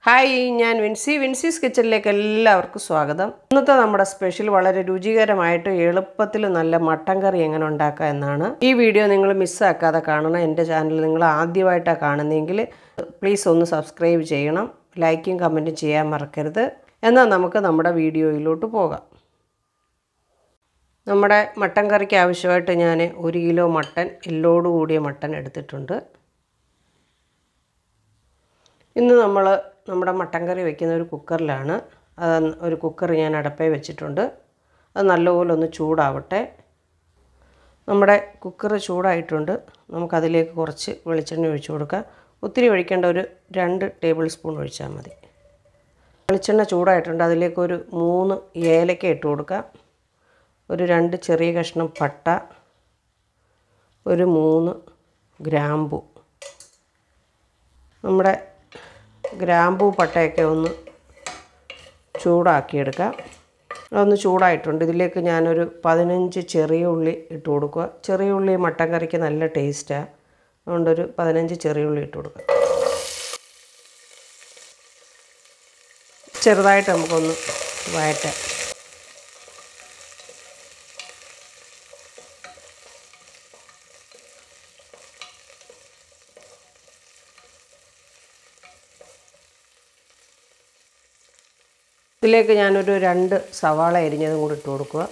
hi ഞാൻ വിൻസി വിൻസീസ് കിച്ചണിലേക്ക് എല്ലാവർക്കും സ്വാഗതം ഇന്നത്തെ നമ്മുടെ സ്പെഷ്യൽ വളരെ രുചികരമായിട്ട് എളുപ്പത്തിൽ നല്ല മട്ടൻ കറി എങ്ങനെ ഉണ്ടാക്കുക എന്നാണ് ഈ വീഡിയോ നിങ്ങൾ മിസ്സാക്കാതെ കാണണം എൻ്റെ ചാനൽ നിങ്ങൾ ആദ്യമായിട്ടാണ് കാണുന്നതെങ്കിൽ പ്ലീസ് ഒന്ന് സബ്സ്ക്രൈബ് ചെയ്യണം ലൈക്കും കമൻറ്റും ചെയ്യാൻ മറക്കരുത് എന്നാൽ നമുക്ക് നമ്മുടെ വീഡിയോയിലോട്ട് പോകാം നമ്മുടെ മട്ടൻ കറിക്ക് ആവശ്യമായിട്ട് ഞാൻ ഒരു കിലോ മട്ടൻ എല്ലോട് കൂടിയ മട്ടൻ എടുത്തിട്ടുണ്ട് ഇന്ന് നമ്മൾ നമ്മുടെ മട്ടൻ കറി വെക്കുന്ന ഒരു കുക്കറിലാണ് അത് ഒരു കുക്കർ ഞാൻ അടപ്പേ വെച്ചിട്ടുണ്ട് അത് നല്ലപോലെ ഒന്ന് ചൂടാവട്ടെ നമ്മുടെ കുക്കർ ചൂടായിട്ടുണ്ട് നമുക്കതിലേക്ക് കുറച്ച് വെളിച്ചെണ്ണ ഒഴിച്ചു കൊടുക്കാം ഒത്തിരി ഒഴിക്കേണ്ട ഒരു രണ്ട് ടേബിൾ സ്പൂൺ ഒഴിച്ചാൽ മതി വെളിച്ചെണ്ണ ചൂടായിട്ടുണ്ട് അതിലേക്ക് ഒരു മൂന്ന് ഏലക്ക ഇട്ട് കൊടുക്കാം ഒരു രണ്ട് ചെറിയ കഷ്ണം പട്ട ഒരു മൂന്ന് ഗ്രാമ്പു നമ്മുടെ ഗ്രാമ്പൂ പട്ടയൊക്കെ ഒന്ന് ചൂടാക്കിയെടുക്കാം അതൊന്ന് ചൂടായിട്ടുണ്ട് ഇതിലേക്ക് ഞാനൊരു പതിനഞ്ച് ചെറിയ ഉള്ളി ഇട്ട് കൊടുക്കുക ചെറിയ ഉള്ളി മട്ടൻ കറിക്ക് നല്ല ടേസ്റ്റാണ് അതുകൊണ്ടൊരു പതിനഞ്ച് ചെറിയ ഉള്ളി ഇട്ട് കൊടുക്കുക ചെറുതായിട്ട് നമുക്കൊന്ന് വഴറ്റാം ഇതിലേക്ക് ഞാനൊരു രണ്ട് സവാള അരിഞ്ഞതും കൂടി ഇട്ട് കൊടുക്കുക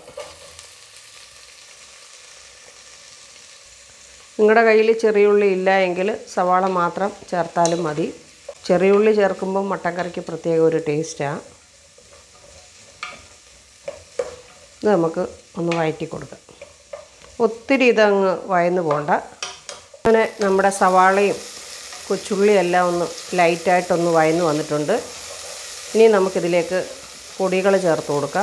നിങ്ങളുടെ കയ്യിൽ ചെറിയുള്ളി ഇല്ല എങ്കിൽ സവാള മാത്രം ചേർത്താലും മതി ചെറിയുള്ളി ചേർക്കുമ്പം മട്ടൻ കറിക്ക് പ്രത്യേക ഒരു ടേസ്റ്റാണ് ഇത് നമുക്ക് ഒന്ന് വഴറ്റി കൊടുക്കാം ഒത്തിരി ഇതങ്ങ് വയന്ന് പോണ്ട അങ്ങനെ നമ്മുടെ സവാളയും കൊച്ചുള്ളിയെല്ലാം ഒന്ന് ലൈറ്റായിട്ടൊന്ന് വയന്ന് വന്നിട്ടുണ്ട് ഇനി നമുക്കിതിലേക്ക് പൊടികൾ ചേർത്ത് കൊടുക്കാം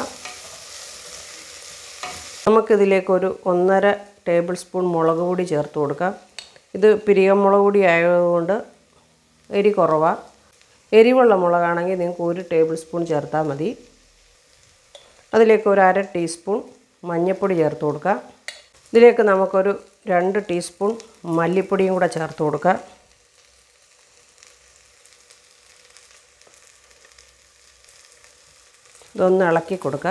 നമുക്കിതിലേക്ക് ഒരു ഒന്നര ടേബിൾ സ്പൂൺ മുളക് പൊടി ചേർത്ത് കൊടുക്കാം ഇത് പിരികം മുളക് പൊടി ആയതുകൊണ്ട് എരി കുറവാണ് എരിവുള്ള മുളകാണെങ്കിൽ നിങ്ങൾക്ക് ഒരു ടേബിൾ സ്പൂൺ ചേർത്താൽ മതി അതിലേക്ക് ഒരു അര ടീസ്പൂൺ മഞ്ഞൾപ്പൊടി ചേർത്ത് കൊടുക്കാം ഇതിലേക്ക് നമുക്കൊരു രണ്ട് ടീസ്പൂൺ മല്ലിപ്പൊടിയും കൂടെ ചേർത്ത് കൊടുക്കാം ഇതൊന്ന് ഇളക്കി കൊടുക്കുക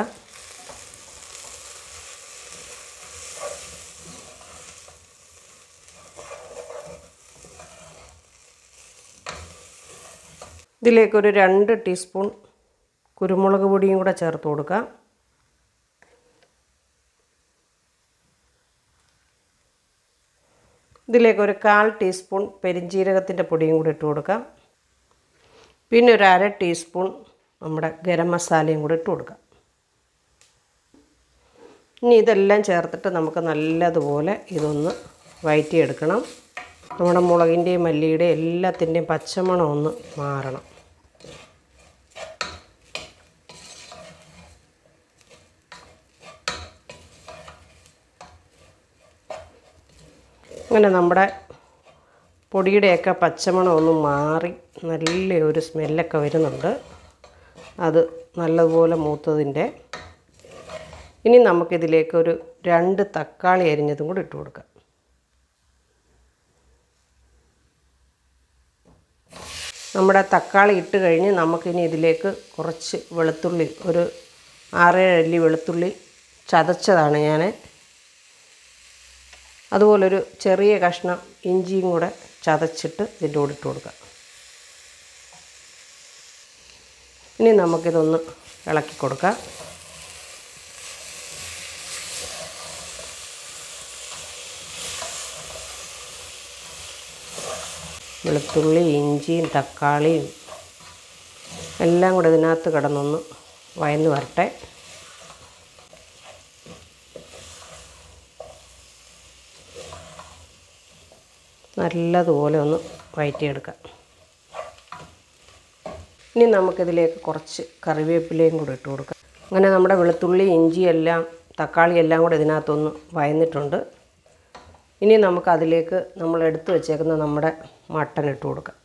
ഇതിലേക്കൊരു രണ്ട് ടീസ്പൂൺ കുരുമുളക് പൊടിയും കൂടെ ചേർത്ത് കൊടുക്കാം ഇതിലേക്ക് ഒരു കാൽ ടീസ്പൂൺ പെരിഞ്ജീരകത്തിൻ്റെ പൊടിയും കൂടി ഇട്ട് കൊടുക്കാം പിന്നെ ഒരു അര ടീസ്പൂൺ നമ്മുടെ ഗരം മസാലയും കൂടി ഇട്ട് കൊടുക്കാം ഇനി ഇതെല്ലാം ചേർത്തിട്ട് നമുക്ക് നല്ലതുപോലെ ഇതൊന്ന് വഴറ്റിയെടുക്കണം നമ്മുടെ മുളകിൻ്റെയും മല്ലിയുടെയും എല്ലാത്തിൻ്റെയും പച്ചമണം ഒന്ന് മാറണം അങ്ങനെ നമ്മുടെ പൊടിയുടെയൊക്കെ പച്ചമണം ഒന്ന് മാറി നല്ല ഒരു സ്മെല്ലൊക്കെ വരുന്നുണ്ട് അത് നല്ലതുപോലെ മൂത്തതിൻ്റെ ഇനി നമുക്കിതിലേക്ക് ഒരു രണ്ട് തക്കാളി അരിഞ്ഞതും കൂടി ഇട്ട് കൊടുക്കാം നമ്മുടെ തക്കാളി ഇട്ട് കഴിഞ്ഞ് നമുക്കിനി ഇതിലേക്ക് കുറച്ച് വെളുത്തുള്ളി ഒരു ആറേഴ് അല്ലി വെളുത്തുള്ളി ചതച്ചതാണ് ഞാൻ അതുപോലൊരു ചെറിയ കഷ്ണം ഇഞ്ചിയും കൂടെ ചതച്ചിട്ട് ഇതിൻ്റെ കൂടെ ഇട്ട് കൊടുക്കാം ഇനി നമുക്കിതൊന്ന് ഇളക്കി കൊടുക്കാം വെളുത്തുള്ളി ഇഞ്ചിയും തക്കാളിയും എല്ലാം കൂടെ ഇതിനകത്ത് കിടന്നൊന്ന് വയന്ന് വരട്ടെ നല്ലതുപോലെ ഒന്ന് വയറ്റിയെടുക്കാം ഇനി നമുക്കിതിലേക്ക് കുറച്ച് കറിവേപ്പിലയും കൂടെ ഇട്ട് കൊടുക്കാം അങ്ങനെ നമ്മുടെ വെളുത്തുള്ളി ഇഞ്ചി എല്ലാം തക്കാളി എല്ലാം കൂടെ ഇതിനകത്തൊന്ന് വയന്നിട്ടുണ്ട് ഇനി നമുക്ക് അതിലേക്ക് നമ്മൾ എടുത്തു വെച്ചേക്കുന്ന നമ്മുടെ മട്ടൻ ഇട്ട് കൊടുക്കാം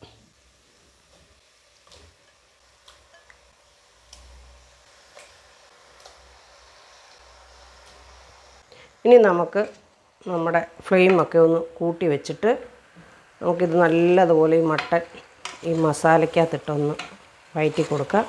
ഇനി നമുക്ക് നമ്മുടെ ഫ്ലെയിമൊക്കെ ഒന്ന് കൂട്ടി വെച്ചിട്ട് നമുക്കിത് നല്ലതുപോലെ ഈ മട്ടൻ ഈ മസാലയ്ക്കകത്തിട്ടൊന്ന് വയറ്റി കൊടുക്കുക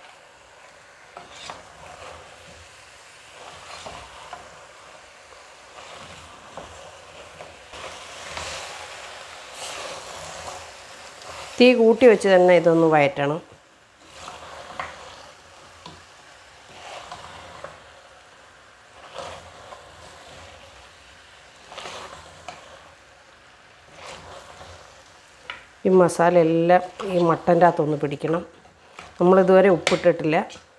തീ കൂട്ടി വെച്ച് തന്നെ ഇതൊന്ന് വയറ്റണം ഈ മസാല എല്ലാം ഈ മട്ടൻ്റെ അകത്തൊന്ന് പിടിക്കണം നമ്മളിതുവരെ ഉപ്പിട്ടിട്ടില്ല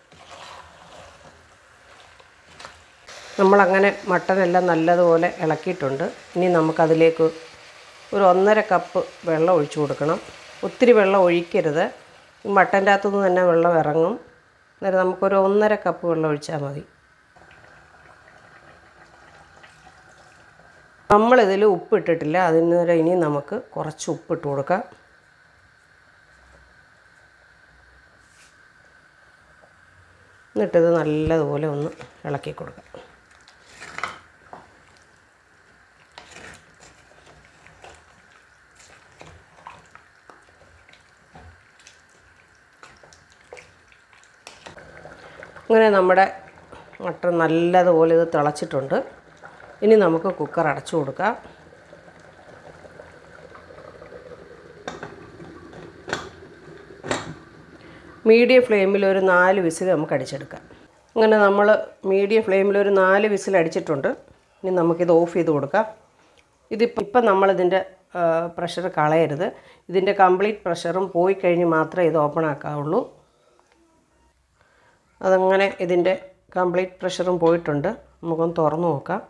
നമ്മളങ്ങനെ മട്ടനെല്ലാം നല്ലതുപോലെ ഇളക്കിയിട്ടുണ്ട് ഇനി നമുക്കതിലേക്ക് ഒരു ഒന്നര കപ്പ് വെള്ളം ഒഴിച്ചു കൊടുക്കണം ഒത്തിരി വെള്ളം ഒഴിക്കരുത് ഈ മട്ടൻ്റെ അകത്തുനിന്ന് തന്നെ വെള്ളം ഇറങ്ങും അന്നേരം നമുക്കൊരു ഒന്നര കപ്പ് വെള്ളം ഒഴിച്ചാൽ മതി നമ്മളിതിൽ ഉപ്പിട്ടിട്ടില്ല അതിന് ഇനി നമുക്ക് കുറച്ച് ഉപ്പിട്ട് കൊടുക്കാം എന്നിട്ടിത് നല്ലതുപോലെ ഒന്ന് ഇളക്കി കൊടുക്കാം അങ്ങനെ നമ്മുടെ മട്ടൺ നല്ലതുപോലെ ഇത് തിളച്ചിട്ടുണ്ട് ഇനി നമുക്ക് കുക്കർ അടച്ചു കൊടുക്കാം മീഡിയം ഫ്ലെയിമിൽ ഒരു നാല് വിസിൽ നമുക്ക് അടിച്ചെടുക്കാം അങ്ങനെ നമ്മൾ മീഡിയം ഫ്ലെയിമിൽ ഒരു നാല് വിസിൽ അടിച്ചിട്ടുണ്ട് ഇനി നമുക്കിത് ഓഫ് ചെയ്ത് കൊടുക്കാം ഇതിപ്പോൾ ഇപ്പം നമ്മളിതിൻ്റെ പ്രഷർ കളയരുത് ഇതിൻ്റെ കംപ്ലീറ്റ് പ്രഷറും പോയി കഴിഞ്ഞ് മാത്രമേ ഇത് ഓപ്പൺ ആക്കാവുള്ളൂ അതങ്ങനെ ഇതിൻ്റെ കംപ്ലീറ്റ് പ്രഷറും പോയിട്ടുണ്ട് നമുക്കൊന്ന് തുറന്നു നോക്കാം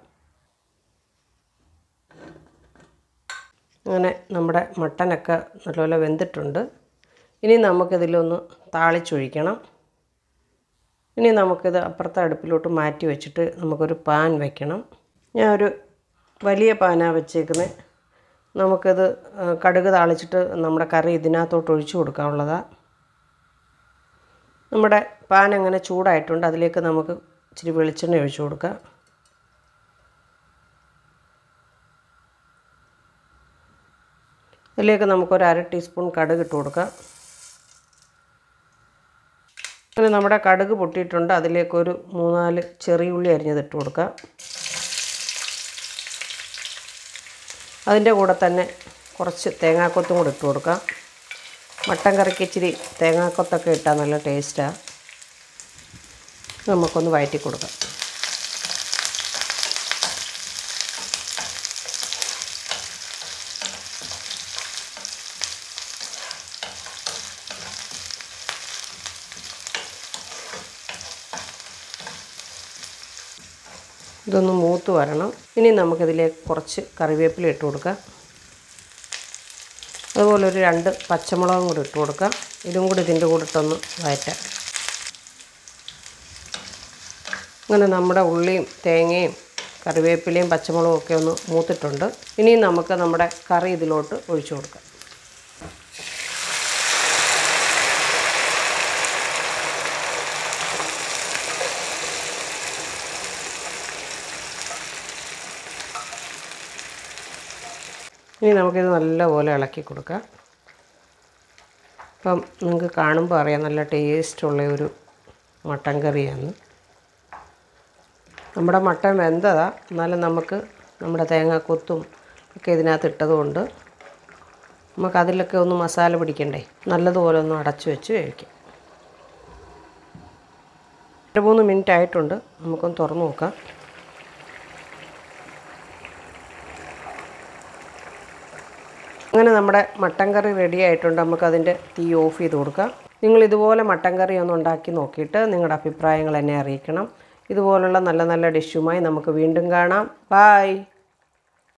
അങ്ങനെ നമ്മുടെ മട്ടനൊക്കെ നല്ലപോലെ വെന്തിട്ടുണ്ട് ഇനി നമുക്കിതിലൊന്ന് താളിച്ചൊഴിക്കണം ഇനി നമുക്കിത് അപ്പുറത്തെ അടുപ്പിലോട്ട് മാറ്റി വെച്ചിട്ട് നമുക്കൊരു പാൻ വെക്കണം ഞാൻ ഒരു വലിയ പാനാണ് വെച്ചേക്കുന്നത് നമുക്കിത് ആ, കടുക് താളിച്ചിട്ട് നമ്മുടെ കറി ഇതിനകത്തോട്ട് ഒഴിച്ചു കൊടുക്കാനുള്ളതാണ് നമ്മുടെ പാൻ അങ്ങനെ ചൂടായിട്ടുണ്ട് അതിലേക്ക് നമുക്ക് ഇച്ചിരി വെളിച്ചെണ്ണ ഒഴിച്ചു കൊടുക്കാം അതിലേക്ക് നമുക്കൊരു അര ടീസ്പൂൺ കടുക് ഇട്ട് കൊടുക്കാം അങ്ങനെ നമ്മുടെ കടുക് പൊട്ടിയിട്ടുണ്ട് അതിലേക്കൊരു മൂന്നാല് ചെറിയ ഉള്ളി അരിഞ്ഞത് ഇട്ട് കൊടുക്കാം അതിൻ്റെ കൂടെ തന്നെ കുറച്ച് തേങ്ങാക്കൊത്തും കൂടെ ഇട്ട് കൊടുക്കാം മട്ടൻ കറിക്ക് ഇച്ചിരി തേങ്ങാക്കൊത്തൊക്കെ ഇട്ടാൽ നല്ല ടേസ്റ്റാണ് നമുക്കൊന്ന് വഴറ്റി കൊടുക്കാം ഇതൊന്ന് മൂത്ത് വരണം ഇനി നമുക്കിതിലേക്ക് കുറച്ച് കറിവേപ്പില ഇട്ട് കൊടുക്കാം അതുപോലെ ഒരു രണ്ട് പച്ചമുളകും കൂടി ഇട്ട് കൊടുക്കാം ഇതും കൂടി ഇതിൻ്റെ കൂടെ ഇട്ടൊന്ന് വയറ്റാം അങ്ങനെ നമ്മുടെ ഉള്ളിയും തേങ്ങയും കറിവേപ്പിലയും പച്ചമുളകും ഒക്കെ ഒന്ന് മൂത്തിട്ടുണ്ട് ഇനി നമുക്ക് നമ്മുടെ കറി ഇതിലോട്ട് ഒഴിച്ചു കൊടുക്കാം ഇനി നമുക്കിത് നല്ലപോലെ ഇളക്കി കൊടുക്കാം അപ്പം നിങ്ങൾക്ക് കാണുമ്പോൾ അറിയാം നല്ല ടേസ്റ്റുള്ള ഒരു മട്ടൻ കറിയാണ് നമ്മുടെ മട്ടൻ വെന്തതാ എന്നാലും നമുക്ക് നമ്മുടെ തേങ്ങാക്കൊത്തും ഒക്കെ ഇതിനകത്ത് ഇട്ടതുകൊണ്ട് നമുക്ക് അതിലൊക്കെ ഒന്ന് മസാല പിടിക്കണ്ടേ നല്ലതുപോലെ ഒന്ന് അടച്ചു വെച്ച് വേവിക്കാം രണ്ട് മൂന്ന് മിനിറ്റ് ആയിട്ടുണ്ട് നമുക്കൊന്ന് തുറന്നു നോക്കാം അങ്ങനെ നമ്മുടെ മട്ടൻ കറി റെഡി ആയിട്ടുണ്ട് നമുക്കതിൻ്റെ തീ ഓഫ് ചെയ്ത് കൊടുക്കാം നിങ്ങൾ ഇതുപോലെ മട്ടൻ കറി ഒന്ന് ഉണ്ടാക്കി നോക്കിയിട്ട് നിങ്ങളുടെ അഭിപ്രായങ്ങൾ എന്നെ അറിയിക്കണം ഇതുപോലുള്ള നല്ല നല്ല ഡിഷുമായി നമുക്ക് വീണ്ടും കാണാം ബായ്